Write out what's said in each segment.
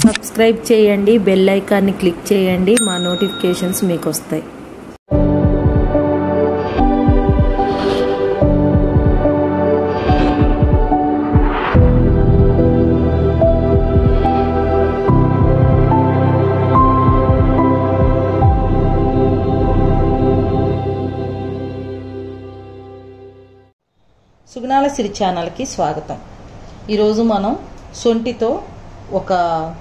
subscribe చేయండి bell ఐకాన్ని click చేయండి మా నోటిఫికేషన్స్ మీకు వస్తాయి సుగుణాల సిరి ఛానల్కి స్వాగతం ఈరోజు మనం సొంటితో ఒక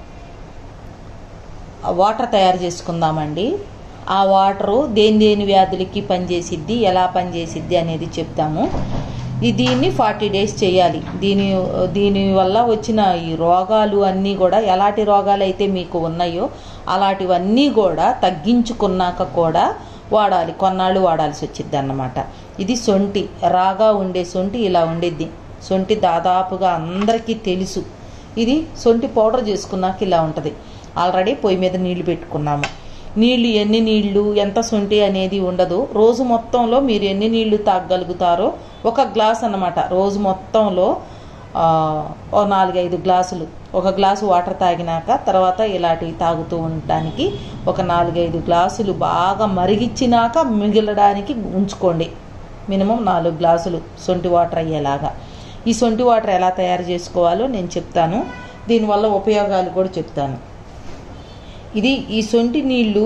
వాటర్ తయారు చేసుకుందామండి ఆ వాటరు దేని దేని వ్యాధులకి పనిచేసిద్ది ఎలా పనిచేసిద్ది అనేది చెప్తాము ఈ దీన్ని ఫార్టీ డేస్ చేయాలి దీని దీని వల్ల వచ్చిన ఈ రోగాలు అన్నీ కూడా ఎలాంటి రోగాలు అయితే మీకు ఉన్నాయో అలాంటివన్నీ కూడా తగ్గించుకున్నాక కూడా వాడాలి కొన్నాళ్ళు వాడాల్సి వచ్చింది అన్నమాట ఇది సొంటి రాగా ఉండే సొంటి ఇలా ఉండిద్ది సొంటి దాదాపుగా అందరికీ తెలుసు ఇది సొంటి పౌడర్ చేసుకున్నాక ఇలా ఉంటుంది ఆల్రెడీ పొయ్యి మీద నీళ్లు పెట్టుకున్నాము నీళ్లు ఎన్ని నీళ్లు ఎంత సొంటి అనేది ఉండదు రోజు మొత్తంలో మీరు ఎన్ని నీళ్లు తాగగలుగుతారో ఒక గ్లాస్ అన్నమాట రోజు మొత్తంలో ఓ నాలుగైదు గ్లాసులు ఒక గ్లాసు వాటర్ తాగినాక తర్వాత ఇలాంటివి తాగుతూ ఉండటానికి ఒక నాలుగైదు గ్లాసులు బాగా మరిగిచ్చినాక మిగలడానికి ఉంచుకోండి మినిమం నాలుగు గ్లాసులు సొంటి వాటర్ అయ్యేలాగా ఈ సొంటి వాటర్ ఎలా తయారు చేసుకోవాలో నేను చెప్తాను దీనివల్ల ఉపయోగాలు కూడా చెప్తాను ఇది ఈ సొంటి నీళ్ళు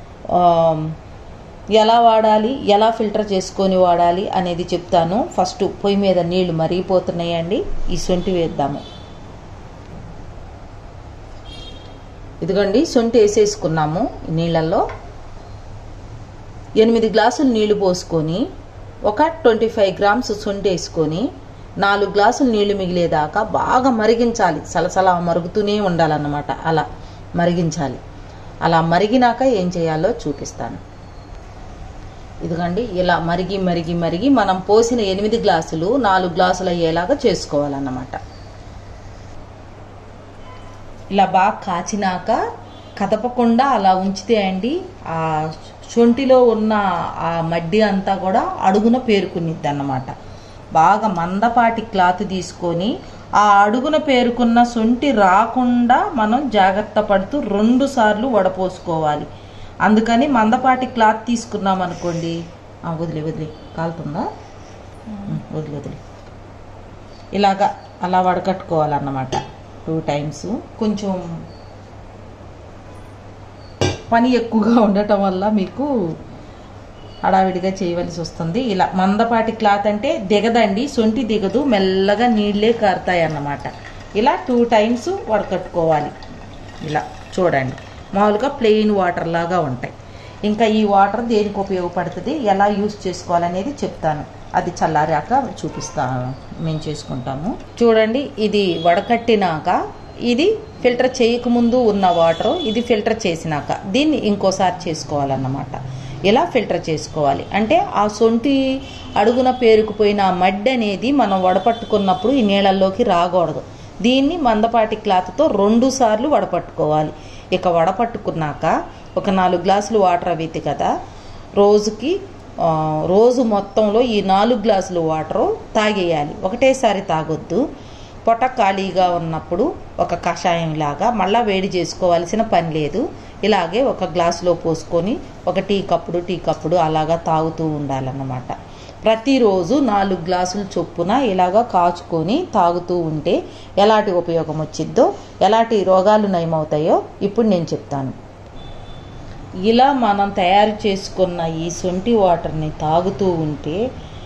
ఎలా వాడాలి ఎలా ఫిల్టర్ చేసుకొని వాడాలి అనేది చెప్తాను ఫస్ట్ పొయ్యి మీద నీళ్లు మరిగిపోతున్నాయండి ఈ సొంటి వేద్దాము ఇదిగోండి సొంటి వేసేసుకున్నాము నీళ్ళల్లో ఎనిమిది గ్లాసులు నీళ్లు పోసుకొని ఒక ట్వంటీ ఫైవ్ గ్రామ్స్ సొంటి వేసుకొని నాలుగు గ్లాసులు నీళ్లు మిగిలేదాకా బాగా మరిగించాలి సలసలా మరుగుతూనే ఉండాలన్నమాట అలా మరిగించాలి అలా మరిగినాక ఏం చేయాలో చూపిస్తాను ఇదిగండి ఇలా మరిగి మరిగి మరిగి మనం పోసిన ఎనిమిది గ్లాసులు నాలుగు గ్లాసులు అయ్యేలాగా చేసుకోవాలన్నమాట ఇలా బాగా కాచినాక కదపకుండా అలా ఉంచితే అండి ఆ శొంఠిలో ఉన్న ఆ మడ్డి అంతా కూడా అడుగున పేరుకునిద్ది అన్నమాట బాగా మందపాటి క్లాత్ తీసుకొని ఆ అడుగున పేరుకున్న సొంటి రాకుండా మనం జాగ్రత్త పడుతూ రెండు సార్లు వడపోసుకోవాలి అందుకని మందపాటి క్లాత్ తీసుకున్నాం అనుకోండి వదిలే వదిలే కాలుతుందా వదిలి వదిలి ఇలాగా అలా వడకట్టుకోవాలన్నమాట టూ టైమ్స్ కొంచెం పని ఎక్కువగా ఉండటం వల్ల మీకు హడావిడిగా చేయవలసి వస్తుంది ఇలా మందపాటి క్లాత్ అంటే దిగదండి సొంటి దిగదు మెల్లగా నీళ్ళే కారుతాయి అన్నమాట ఇలా టూ టైమ్స్ వడకట్టుకోవాలి ఇలా చూడండి మామూలుగా ప్లెయిన్ వాటర్ లాగా ఉంటాయి ఇంకా ఈ వాటర్ దేనికి ఉపయోగపడుతుంది ఎలా యూస్ చేసుకోవాలనేది చెప్తాను అది చల్లారాక చూపిస్తాను మేము చేసుకుంటాము చూడండి ఇది వడకట్టినాక ఇది ఫిల్టర్ చేయకముందు ఉన్న వాటర్ ఇది ఫిల్టర్ చేసినాక దీన్ని ఇంకోసారి చేసుకోవాలన్నమాట ఇలా ఫిల్టర్ చేసుకోవాలి అంటే ఆ సొంటి అడుగున పేరుకుపోయిన ఆ మడ్డి అనేది మనం వడపట్టుకున్నప్పుడు ఈ నీళ్ళల్లోకి రాకూడదు దీన్ని మందపాటి క్లాత్తో రెండు సార్లు వడపట్టుకోవాలి ఇక వడపట్టుకున్నాక ఒక నాలుగు గ్లాసులు వాటర్ అవితి కదా రోజుకి రోజు మొత్తంలో ఈ నాలుగు గ్లాసులు వాటరు తాగేయాలి ఒకటేసారి తాగొద్దు పొట్ట ఖాళీగా ఉన్నప్పుడు ఒక కషాయం లాగా మళ్ళీ వేడి చేసుకోవాల్సిన పని లేదు ఇలాగే ఒక గ్లాసులో పోసుకొని ఒక టీ కప్పుడు టీ కప్పుడు అలాగా తాగుతూ ఉండాలన్నమాట ప్రతిరోజు నాలుగు గ్లాసులు చొప్పున ఇలాగా కాచుకొని తాగుతూ ఉంటే ఎలాంటి ఉపయోగం వచ్చిద్దో ఎలాంటి రోగాలు నయమవుతాయో ఇప్పుడు నేను చెప్తాను ఇలా మనం తయారు చేసుకున్న ఈ సొంటి వాటర్ని తాగుతూ ఉంటే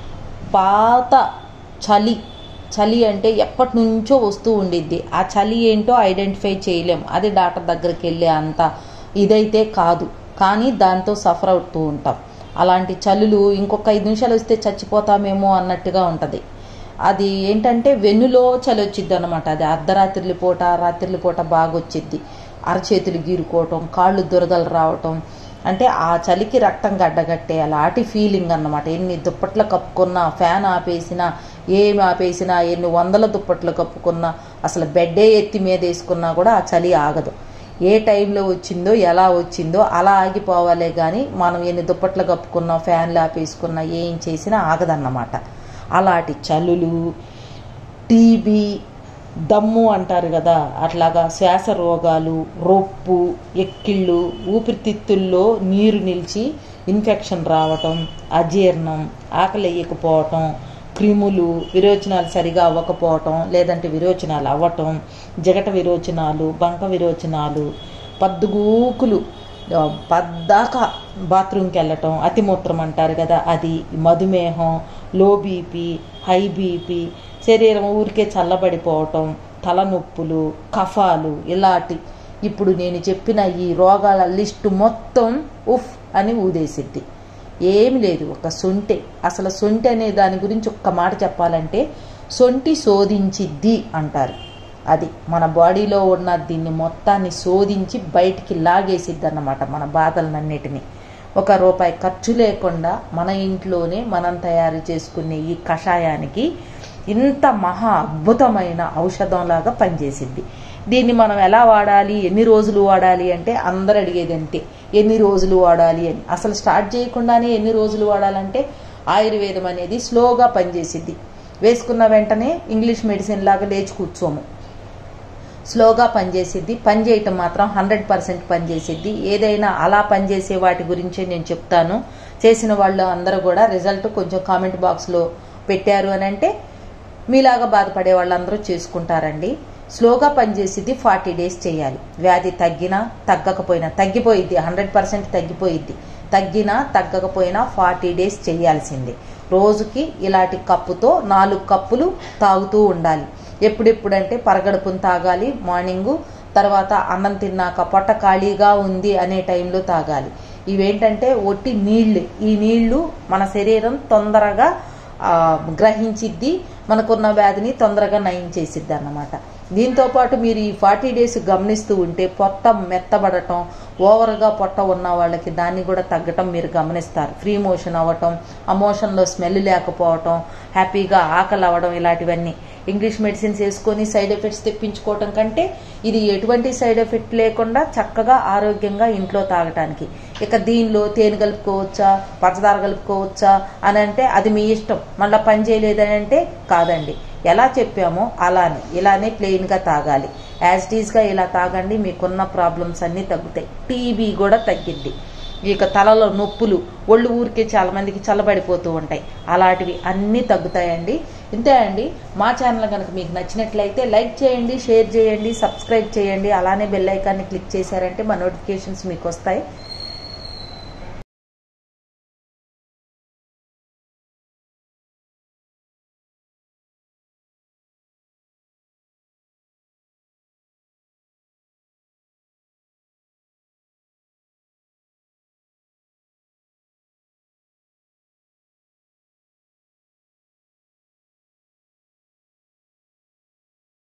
పాత చలి చలి అంటే ఎప్పటి నుంచో వస్తూ ఉండిద్ది ఆ చలి ఏంటో ఐడెంటిఫై చేయలేం అది డాక్టర్ దగ్గరికి వెళ్ళే అంత ఇదైతే కాదు కానీ దాంతో సఫర్ అవుతూ ఉంటాం అలాంటి చలులు ఇంకొక ఐదు నిమిషాలు వస్తే చచ్చిపోతామేమో అన్నట్టుగా ఉంటుంది అది ఏంటంటే వెన్నులో చలి వచ్చిద్ది అనమాట అది అర్ధరాత్రి పూట రాత్రి పూట బాగా వచ్చిద్ది అరచేతులు గీరుకోవటం కాళ్ళు దురదలు రావటం అంటే ఆ చలికి రక్తం గడ్డగట్టే అలాంటి ఫీలింగ్ అన్నమాట ఎన్ని దుప్పట్లు కప్పుకున్నా ఫ్యాన్ ఆపేసినా ఏమి ఆపేసినా ఎన్ని వందల దుప్పట్లు కప్పుకున్నా అసలు బెడ్డే ఎత్తి మీద వేసుకున్నా కూడా ఆ చలి ఆగదు ఏ టైంలో వచ్చిందో ఎలా వచ్చిందో అలా ఆగిపోవాలే కానీ మనం ఎన్ని దుప్పట్లు కప్పుకున్నా ఫ్యాన్లు ఆపేసుకున్నా ఏం చేసినా ఆగదన్నమాట అలాంటి చలులు టీబీ దమ్ము అంటారు కదా అట్లాగా శ్వాస రోగాలు రొప్పు ఎక్కిళ్ళు ఊపిరితిత్తుల్లో నీరు నిలిచి ఇన్ఫెక్షన్ రావటం అజీర్ణం ఆకలి వేయకపోవటం క్రిములు విరోచనాలు సరిగా అవ్వకపోవటం లేదంటే విరోచనాలు అవ్వటం జగట విరోచనాలు బంక విరోచనాలు పద్దుగూకులు ఆ, పద్దాకా బాత్రూమ్కి వెళ్ళటం అతిమూత్రం అంటారు కదా అది మధుమేహం లో బీపీ హై బీపీ శరీరం ఊరికే చల్లబడిపోవటం తలనొప్పులు కఫాలు ఇలాంటి ఇప్పుడు నేను చెప్పిన ఈ రోగాల లిస్టు మొత్తం ఉఫ్ అని ఊదేసిద్ది ఏమి లేదు ఒక సొంటె అసలు సొంటి అనే దాని గురించి ఒక్క మాట చెప్పాలంటే సొంటి శోధించిద్ది అంటారు అది మన బాడీలో ఉన్న దీన్ని మొత్తాన్ని శోధించి బయటికి లాగేసిద్ది అన్నమాట మన బాధలన్నిటిని ఒక రూపాయి ఖర్చు లేకుండా మన ఇంట్లోనే మనం తయారు చేసుకునే ఈ కషాయానికి ఇంత మహా అద్భుతమైన ఔషధంలాగా పనిచేసిద్ది దీన్ని మనం ఎలా వాడాలి ఎన్ని రోజులు వాడాలి అంటే అందరు అడిగేది అంతే ఎన్ని రోజులు వాడాలి అని అసలు స్టార్ట్ చేయకుండానే ఎన్ని రోజులు వాడాలంటే ఆయుర్వేదం అనేది స్లోగా పనిచేసిద్ది వేసుకున్న వెంటనే ఇంగ్లీష్ మెడిసిన్ లాగా లేచి కూర్చోము స్లోగా పనిచేసిద్ది పని చేయటం మాత్రం హండ్రెడ్ పర్సెంట్ పనిచేసిద్ది ఏదైనా అలా పనిచేసే వాటి గురించే నేను చెప్తాను చేసిన వాళ్ళు అందరూ కూడా రిజల్ట్ కొంచెం కామెంట్ బాక్స్లో పెట్టారు అని అంటే మీలాగా బాధపడే వాళ్ళందరూ చేసుకుంటారండి స్లోగా పనిచేసిద్ది ఫార్టీ డేస్ చేయాలి వ్యాధి తగ్గినా తగ్గకపోయినా తగ్గిపోయిద్ది హండ్రెడ్ పర్సెంట్ తగ్గిపోయిద్ది తగ్గినా తగ్గకపోయినా ఫార్టీ డేస్ చేయాల్సిందే రోజుకి ఇలాంటి కప్పుతో నాలుగు కప్పులు తాగుతూ ఉండాలి ఎప్పుడెప్పుడంటే పరగడుపును తాగాలి మార్నింగు తర్వాత అన్నం తిన్నాక పొట్ట ఖాళీగా ఉంది అనే టైంలో తాగాలి ఇవేంటంటే ఒట్టి నీళ్లు ఈ నీళ్లు మన శరీరం తొందరగా ఆ, గ్రహించిద్ది మనకున్న వ్యాధిని తొందరగా నయం చేసిద్ది అన్నమాట దీంతో పాటు మీరు ఈ ఫార్టీ డేస్ గమనిస్తూ ఉంటే పొట్ట మెత్తబడటం ఓవర్గా పొట్ట ఉన్న వాళ్ళకి దాన్ని కూడా తగ్గటం మీరు గమనిస్తారు ఫ్రీ మోషన్ అవ్వటం ఆ మోషన్లో స్మెల్ లేకపోవటం హ్యాపీగా ఆకలి అవ్వడం ఇలాంటివన్నీ ఇంగ్లీష్ మెడిసిన్స్ వేసుకొని సైడ్ ఎఫెక్ట్స్ తెప్పించుకోవటం కంటే ఇది ఎటువంటి సైడ్ ఎఫెక్ట్ లేకుండా చక్కగా ఆరోగ్యంగా ఇంట్లో తాగటానికి ఇక దీనిలో తేనె కలుపుకోవచ్చా పంచదార కలుపుకోవచ్చా అని అంటే అది మీ ఇష్టం మళ్ళీ పని చేయలేదని అంటే కాదండి ఎలా చెప్పామో అలానే ఇలానే ప్లెయిన్గా తాగాలి యాజ్ టీజ్గా ఇలా తాగండి మీకున్న ప్రాబ్లమ్స్ అన్నీ తగ్గుతాయి టీబీ కూడా తగ్గిద్ది ఇక తలలో నొప్పులు ఒళ్ళు ఊరికే చాలా మందికి చల్లబడిపోతూ ఉంటాయి అలాంటివి అన్నీ తగ్గుతాయండి ఇంతే అండి మా ఛానల్ కనుక మీకు నచ్చినట్లయితే లైక్ చేయండి షేర్ చేయండి సబ్స్క్రైబ్ చేయండి అలానే బెల్ ఐకాన్ని క్లిక్ చేశారంటే మా నోటిఫికేషన్స్ మీకు వస్తాయి